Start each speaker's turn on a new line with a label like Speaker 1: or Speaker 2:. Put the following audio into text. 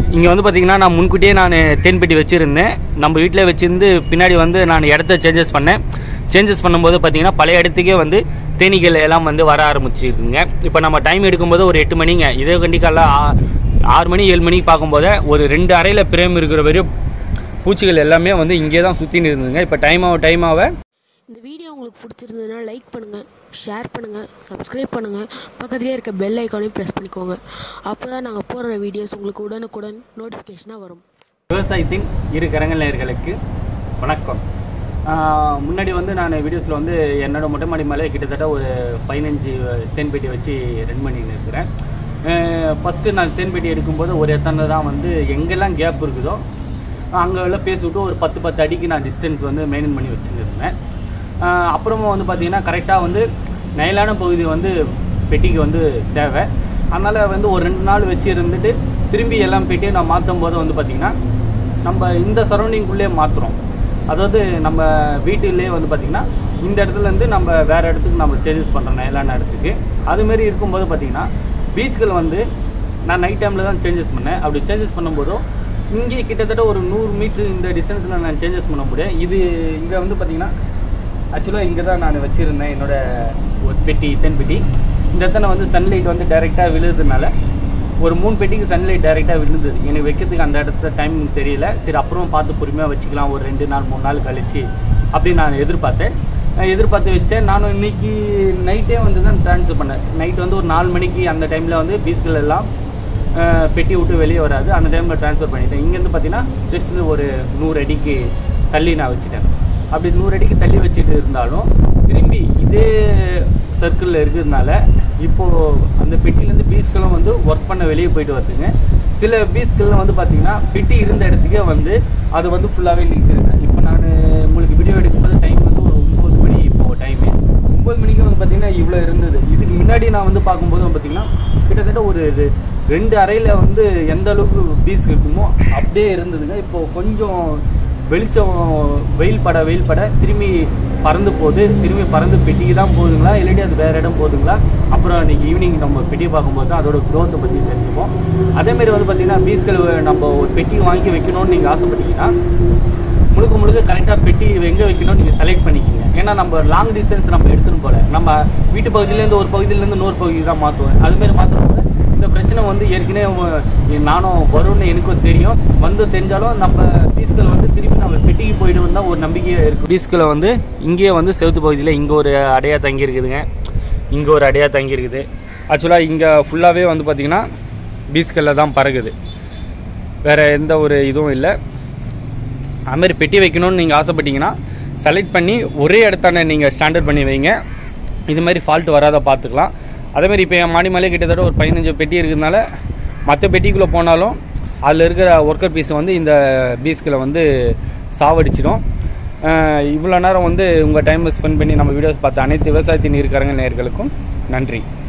Speaker 1: இங்கே வந்து பார்த்தீங்கன்னா நான் முன்கூட்டியே நான் தேன்பெட்டி வச்சுருந்தேன் நம்ம வீட்டில் வச்சிருந்து பின்னாடி வந்து நான் இடத்த சேஞ்சஸ் பண்ணேன் சேஞ்சஸ் பண்ணும்போது பார்த்தீங்கன்னா பழைய இடத்துக்கே வந்து தேனீகள் எல்லாம் வந்து வர ஆரம்பிச்சிருக்குங்க இப்போ நம்ம டைம் எடுக்கும்போது ஒரு எட்டு மணிங்க இதே கண்டிக்கால ஆறு மணி ஏழு மணிக்கு பார்க்கும்போது ஒரு ரெண்டு அறையில் பிரேம் இருக்கிற வரையும் பூச்சிகள் எல்லாமே வந்து இங்கே தான் சுற்றின்னு இருந்ததுங்க இப்போ டைம் ஆக டைம் ஆக
Speaker 2: இந்த வீடியோ உங்களுக்கு பிடிச்சிருந்ததுன்னா லைக் பண்ணுங்கள் ஷேர் பண்ணுங்கள் சப்ஸ்கிரைப் பண்ணுங்கள் பக்கத்துலேயே இருக்க பெல் ஐக்கானையும் ப்ரெஸ் பண்ணிக்கோங்க அப்போ தான் நாங்கள் போடுற வீடியோஸ் உங்களுக்கு உடனுக்குடன் நோட்டிஃபிகேஷனாக வரும்
Speaker 1: விவசாயத்தின் இரு கரங்கள் நேயர்களுக்கு வணக்கம் ஆஹ் முன்னாடி வந்து நான் வீடியோஸில் வந்து என்னோட மொட்டை மாடி மேலே கிட்டத்தட்ட ஒரு பதினஞ்சு தேன்பெட்டி வச்சு ரன் பண்ணின்னு இருக்கிறேன் ஃபஸ்ட்டு நான் தேன்பெட்டி எடுக்கும்போது ஒரு இடத்துல தான் வந்து எங்கெல்லாம் கேப் இருக்குதோ அங்கே எல்லாம் பேசி விட்டு ஒரு பத்து பத்து அடிக்கு நான் டிஸ்டன்ஸ் வந்து மெயின்டைன் பண்ணி வச்சுருந்தேன் அப்புறமா வந்து பார்த்தீங்கன்னா கரெக்டாக வந்து நயலான பகுதி வந்து பெட்டிக்கு வந்து தேவை அதனால் வந்து ஒரு ரெண்டு நாள் வச்சு இருந்துட்டு திரும்பி எல்லாம் பெட்டியை நான் மாற்றும் போது வந்து பார்த்திங்கன்னா நம்ம இந்த சரௌண்டிங்குள்ளே மாற்றுறோம் அதாவது நம்ம வீட்டிலே வந்து பார்த்திங்கன்னா இந்த இடத்துலேருந்து நம்ம வேறு இடத்துக்கு நம்ம சேஞ்சஸ் பண்ணுறோம் நயலான இடத்துக்கு அதுமாரி இருக்கும்போது பார்த்திங்கன்னா பீஸ்கள் வந்து நான் நைட் டைமில் தான் சேஞ்சஸ் பண்ணேன் அப்படி சேஞ்சஸ் பண்ணும்போதும் இங்கே கிட்டத்தட்ட ஒரு நூறு மீட்ரு இந்த டிஸ்டன்ஸில் நான் சேஞ்சஸ் பண்ண முடியும் இது இங்கே வந்து பார்த்திங்கன்னா ஆக்சுவலாக இங்கே தான் நான் வச்சுருந்தேன் என்னோட ஒரு பெட்டி தென் பெட்டி இந்த இடத்துல வந்து சன்லைட் வந்து டைரெக்டாக விழுறதுனால ஒரு மூணு பெட்டிக்கு சன்லைட் டைரெக்டாக விழுந்தது எனக்கு வைக்கிறதுக்கு அந்த இடத்துல டைம் தெரியல சரி அப்புறம் பார்த்து பொறுமையாக வச்சுக்கலாம் ஒரு ரெண்டு நாள் மூணு நாள் கழிச்சு அப்படின்னு நான் எதிர்பார்த்தேன் நான் எதிர்பார்த்து வச்சேன் நானும் இன்னைக்கு நைட்டே வந்து தான் ட்ரான்ஸ்ஃபர் பண்ணேன் நைட் வந்து ஒரு நாலு மணிக்கு அந்த டைமில் வந்து பீஸ்கள் எல்லாம் அஹ், பெட்டி விட்டு வெளியே வராது அந்த டைமில் ட்ரான்ஸ்ஃபர் பண்ணிட்டேன் இங்கேருந்து பார்த்தீங்கன்னா ஜஸ்ட் ஒரு நூறு அடிக்கு தள்ளி நான் வச்சுட்டேன் அப்படி நூறு அடிக்கு தள்ளி வச்சுட்டு இருந்தாலும் திரும்பி இதே சர்க்கிளில் இருக்கிறதுனால இப்போது அந்த பெட்டியிலேருந்து பீஸ்களும் வந்து ஒர்க் பண்ண வெளியே போயிட்டு வருதுங்க சில பீஸ்கள்லாம் வந்து பார்த்தீங்கன்னா பெட்டி இருந்த இடத்துக்கே வந்து அது வந்து ஃபுல்லாகவே நிற்குதுங்க இப்போ நான் உங்களுக்கு வீடியோ எடுக்கும்போது டைம் வந்து ஒரு ஒம்பது மணி இப்போ டைமு ஒம்பது மணிக்கு வந்து பார்த்தீங்கன்னா இவ்வளோ இருந்தது இதுக்கு முன்னாடி நான் வந்து பார்க்கும்போது வந்து பார்த்தீங்கன்னா கிட்டத்தட்ட ஒரு ரெ- ரெண்டு அறையில் வந்து எந்த அளவுக்கு பீஸ் இருக்குமோ அப்படியே இருந்ததுங்க இப்போ கொஞ்சம் வெளிச்சம் வெயில் பட வெயில் பட திரும்பி பறந்து போகுது திரும்பி பறந்து பெட்டிக்கு தான் போகுதுங்களா இல்லாட்டி அது வேறு இடம் போகுதுங்களா அப்புறம் இன்னைக்கு ஈவினிங் நம்ம பெட்டியை பார்க்கும்போது தான் அதோட க்ரோத்தை பற்றி தெரிஞ்சுப்போம் அதேமாரி வந்து பார்த்தீங்கன்னா பீஸ்கள் நம்ம ஒரு பெட்டி வாங்கி வைக்கணும்னு நீங்கள் ஆசைப்பட்டீங்கன்னா முழுக்க முழுக்க கரெக்டாக பெட்டி எங்கே வைக்கணும்னு நீங்கள் செலக்ட் பண்ணிக்கிங்க ஏன்னா நம்ம லாங் டிஸ்டன்ஸ் நம்ம எடுத்துன்னு போல நம்ம வீட்டு பகுதியிலேருந்து ஒரு பகுதியிலேருந்து இன்னொரு பகுதி தான் மாற்றுவோம் அதுமாரி மாற்றுறப்ப இந்த பிரச்சனை வந்து ஏற்கனவே உ- நானும் வரும்னு எனக்கும் தெரியும் வந்து தெரிஞ்சாலும் நம்ம பீஸ்கள் வந்து திருப்பி நம்ம பெட்டிக்கு போயிடுவோம் தான் ஒரு நம்பிக்கையாக இருக்குது பீஸ்களை வந்து இங்கேயே வந்து செவுத்து பகுதியில் இங்கே ஒரு அடையாக தங்கி இருக்குதுங்க இங்கே ஒரு அடையாக தங்கி இருக்குது ஆக்சுவலாக இங்கே ஃபுல்லாகவே வந்து பார்த்திங்கன்னா பீஸ்களில் தான் பறகுது வேறு எந்த ஒரு இதுவும் இல்லை அதுமாரி பெட்டி வைக்கணும்னு நீங்கள் ஆசைப்பட்டீங்கன்னா செலக்ட் பண்ணி ஒரே இடத்தான நீங்கள் ஸ்டாண்டர்ட் பண்ணி வைங்க இது மாதிரி ஃபால்ட் வராத பார்த்துக்கலாம் அதேமாதிரி இப்போ என் மாடி மேலே கிட்டத்தட்ட ஒரு பதினஞ்சு பெட்டி இருக்கிறதுனால மற்ற பெட்டிக்குள்ளே போனாலும் அதில் இருக்கிற ஒர்க்கர் பீஸ் வந்து இந்த பீஸ்களை வந்து சாவடிச்சிடும் இவ்வளோ நேரம் வந்து உங்கள் டைமை ஸ்பெண்ட் பண்ணி நம்ம வீடியோஸ் பார்த்த அனைத்து விவசாயத்தின் இருக்கிறங்க நேயர்களுக்கும் நன்றி